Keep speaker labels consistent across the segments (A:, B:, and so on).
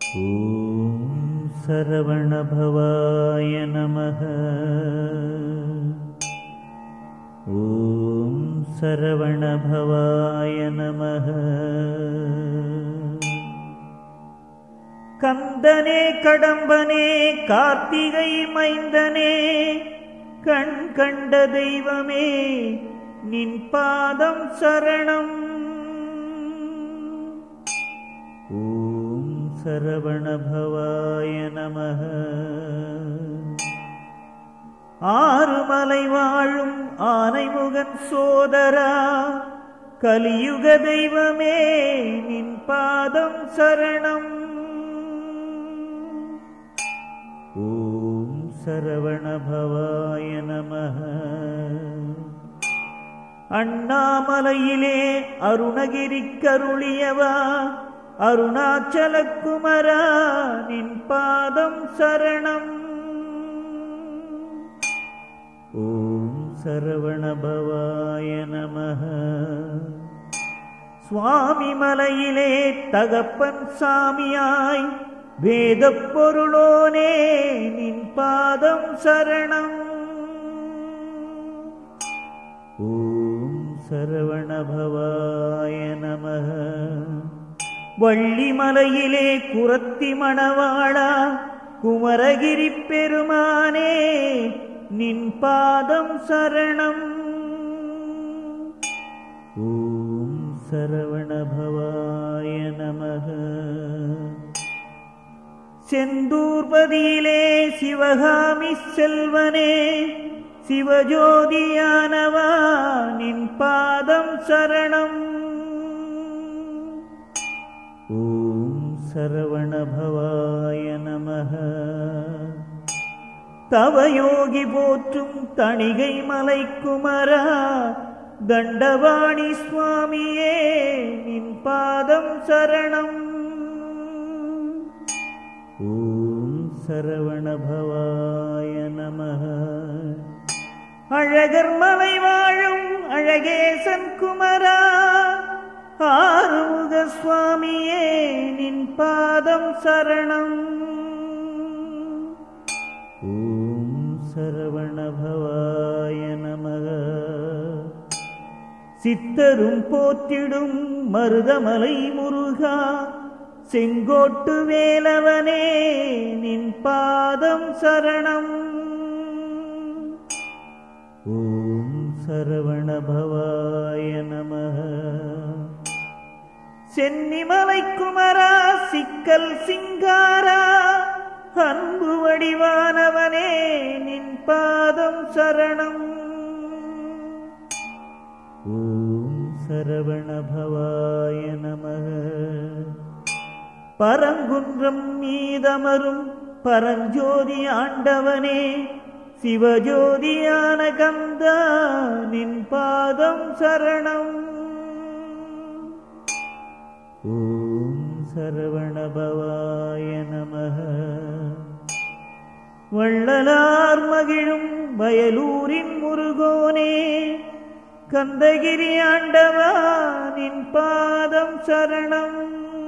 A: ॐ सरवणभवाय नमः ॐ सरवणभवाय नमः கந்தனே கடம்பனே கார்த்திகை மைந்தனே கண் கண்ட தெய்வமே நின் பாதம் சரணம் ஓம் சரவணபவாய நமः ஆறுமலை வாழும் ஆனைமுகன் சோதரா கலியுக தெய்வமே நின் பாதம் சரணம் ஓம் சரவணபவாய நமः அண்ணாமலையிலே அருணகிரி கருளியவா அருணாச்சல குமரா நின் பாதம் சரணம் ஓம் சரவணபவாய நமः சுவாமி மலையிலே தகப்பன் சாமியாய் வேதப் பொருளோனே நின் பாதம் சரணம் ஓம் சரவணபவாய நமः வள்ளிமலையிலே குரத்தி மணவாளா குமரகிரி பெருமானே நின் பாதம் சரணம் ஓம் சரவணபவாய நமः செந்தூர்பதியிலே சிவகாமி செல்வனே சிவஜோதியானவா நின் பாதம் சரணம் ஓம் சரவணபவாய நமः தவயோகி போற்றும் தணிகை மலை குமரா தண்டவாணி சுவாமியே நின் பாதம் சரணம் ஓம் சரவணபவாய நமः அழகர் மலை வாழும் அழகேசன் குமரா ஆறுமுக சுவாமியே நின் பாதம் சரணம் ஓம் சரவணபவாய நமக சித்தரும் போற்றிடும் மருதமலை முருகா செங்கோட்டு வேலவனே நின் பாதம் சரணம் ஓம் சரவணபவாய நமः சென்னிமலை குமரா சிக்கல் சிங்காரா அன்பு வடிவானவனே நின் பாதம் சரணம் ஓம் சரவணபவாய நமः பரங்குன்றம் மீதமரும் பரஞ்சோதி ஆண்டவனே சிவஜோதியான கந்தா நின் பாதம் சரணம் ஓம் சரவணபவாய நமः வள்ளலார் மகிழும் வயலூரின் முருகோனே கந்தகிரி ஆண்டவா நின் பாதம் சரணம்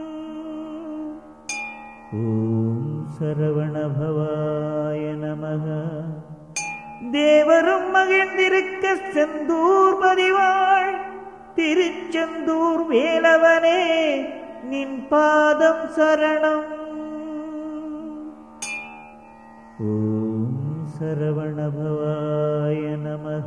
A: ஓம் சரவணபவாய நமः தேவரும் மகிழ்ந்திருக்க செந்தூர் பதிவாள் திருச்செந்தூர் வேலவனே நின் பாதம் சரணம் ஓம் சரவணபவாய நமः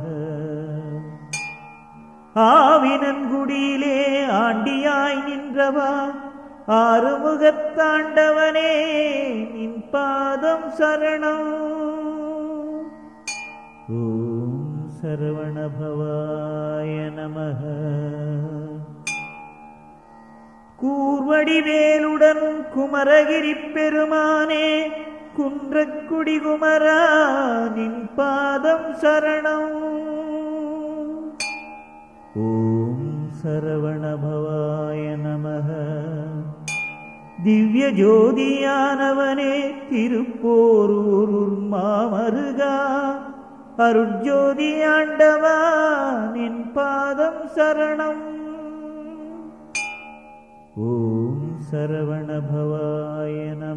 A: ஆவினன்குடியிலே ஆண்டியாய் நின்றவா ஆறுமுகத்தாண்டவனே நின் பாதம் சரணம் ஓம் சரவணபவாய நமः கூர்வடிவேலுடன் குமரகிரி பெருமானே குன்றக்குடி குமரா நின் பாதம் சரணம் ஓம் சரவணபவாய நமः திவ்ய ஜோதியானவனே திருப்போரூர் மாமருகா அருட்ஜோதி ஆண்டவா நின் பாதம் சரணம் ஓம் சரவணபவாய நம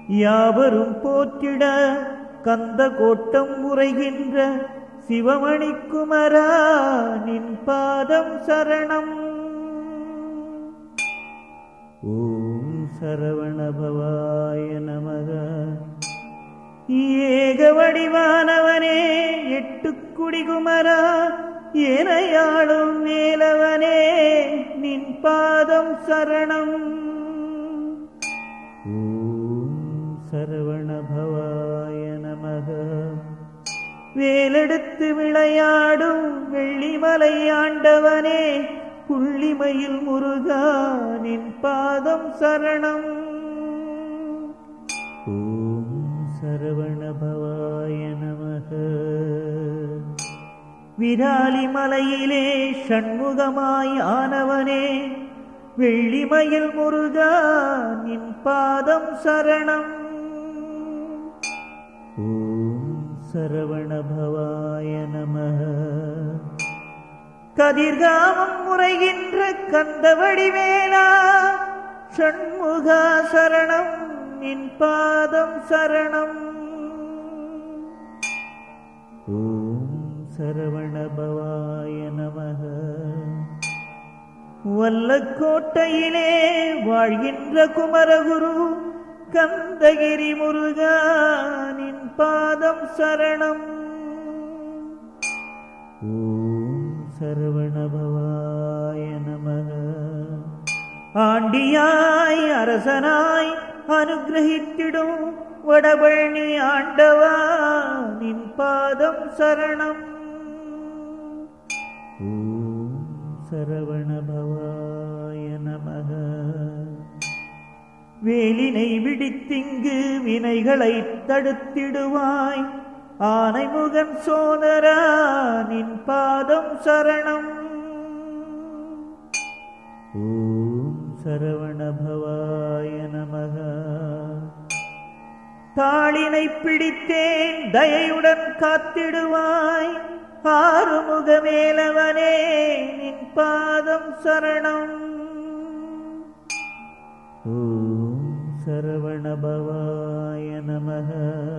A: யாவரும் போற்றிட கந்த கோட்டம் உரைகின்ற சிவமணி குமரா நின் பாதம் சரணம் ஓம் சரவணபவாய நமக ஏக வடிவானவனே எட்டு குடிகுமரா ஏனையாளும் மேலவனே நின் பாதம் சரணம் ஓம் சரவணபவாய நமக வேலெடுத்து விளையாடும் வெள்ளிமலை ஆண்டவனே புள்ளிமயில் முருகா நின் பாதம் சரணம் ஓம் சரவணபவாய நமக விராலி மலையிலே ஷண்முகமாய் ஆனவனே வெள்ளிமயில் முருகா நின் பாதம் சரணம் ஓம் சரவணபவாய நமக கதிர்காமம் முறைகின்ற கந்தவடிவேலா ஷண்முகா சரணம் நின் பாதம் சரணம் ஓம் சரவணபவாய நமக வல்லக்கோட்டையிலே வாழ்கின்ற குமரகுரு கந்தகிரி முருகானின் பாதம் சரணம் ஓம் சரவணபவாய நமக ஆண்டியாய் அரசனாய் அனுகிரகித்திடும் வடபழனி ஆண்டவா நின் பாதம் சரணம் ஓம் சரவணபவாய நமக வேலினை விடித்திங்கு வினைகளை தடுத்திடுவாய் ஆனைமுகன் சோதரா நின் பாதம் சரணம் ஓம் சரவணபவாய நமக தாளினை பிடித்தேன் தயையுடன் காத்திடுவாய் ஆறுமுகமேலவனே நின் பாதம் சரணம் ஓம் சரவணபவாய நமக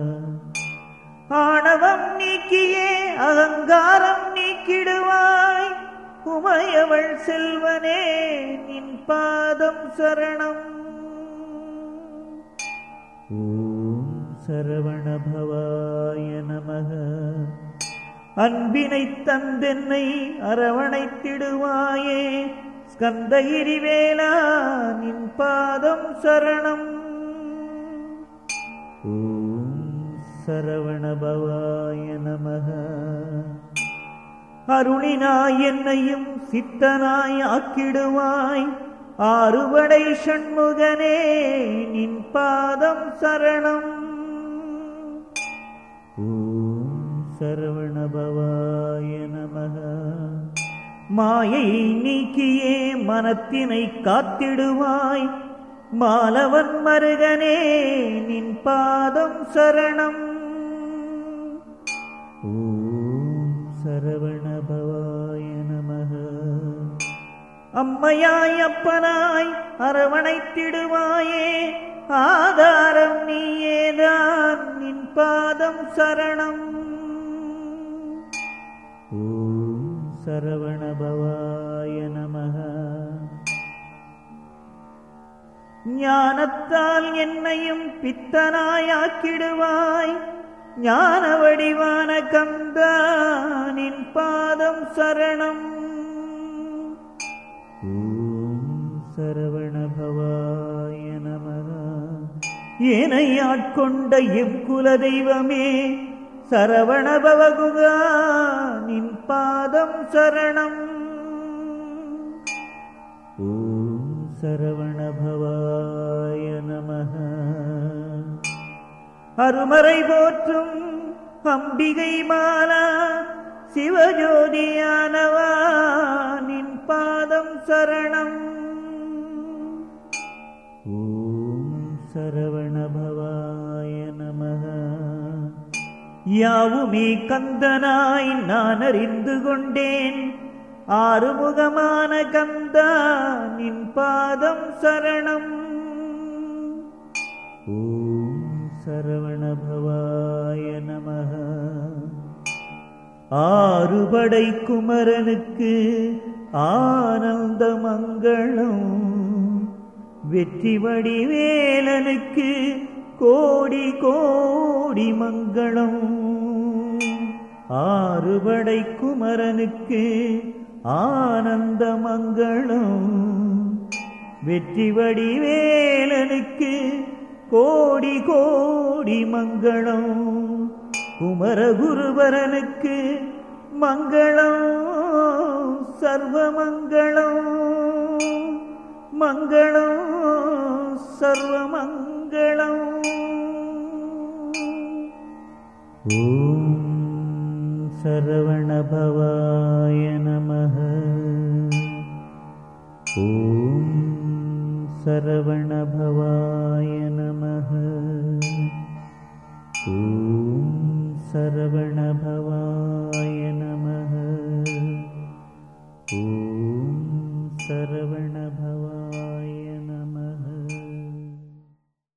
A: ஆணவம் நீக்கியே அகங்காரம் நீக்கிடுவாய் உமையவள் செல்வனே நின் பாதம் சரணம் ஓம் சரவணபவாய நமக அன்பினை தந்தென்னை அரவணைத்திடுவாயே ஸ்கந்தகிரி வேளா நின் பாதம் சரணம் ஓம் சரவணபவாய நமக அருளினாய் என்னையும் சித்தனாய் ஆக்கிடுவாய் ஆறுபடை ஷண்முகனே நின் பாதம் சரணம் ஓம் சரவணபவாய நமக மாயை நீக்கியே மனத்தினை காத்திடுவாய் மாலவன் மருகனே நின் பாதம் சரணம் ஓம் சரவணபவாய நமக அம்மையாய் அப்பனாய் அரவணைத்திடுவாயே ஆதாரம் நீயேதான் நின் பாதம் சரணம் ஓம் சரவணபவாய நமக ஞானத்தால் என்னையும் பித்தனாயாக்கிடுவாய் ஞான வடிவான கந்தா நின் பாதம் சரணம் ஓம் சரவணபவாய நமக ஏனை ஆட்கொண்ட எவ்குல தெய்வமே சரவணபவகுகா நின் பாதம் சரணம் ஓம் சரவணபவாய நமக அருமறை போற்றும் அம்பிகை மாலா சிவஜோதியானவா நின் பாதம் சரணம் ஓம் சரவணபவாய நமக யாவுமே கந்தனாய் நான் அறிந்து கொண்டேன் ஆறுமுகமான கந்தா நின் பாதம் சரணம் ஓம் சரவணபவாய நமः ஆறுபடை குமரனுக்கு ஆனந்த மங்களம் வெற்றி வடிவேலனுக்கு கோடி கோடி மங்களம் ஆறுபடை குமரனுக்கு ஆனந்த மங்களம் வெற்றி வடிவேலனுக்கு கோடி கோடி மங்களம் குமரகுருபரனுக்கு மங்களம் சர்வமங்களம் மங்களம் சர்வமங்களம் ஓம் சரவணபவாய நமः ஓம் சரவணபவாய நமः ஓம் சரவணபவாய நமः ஓம் சரவணபவாய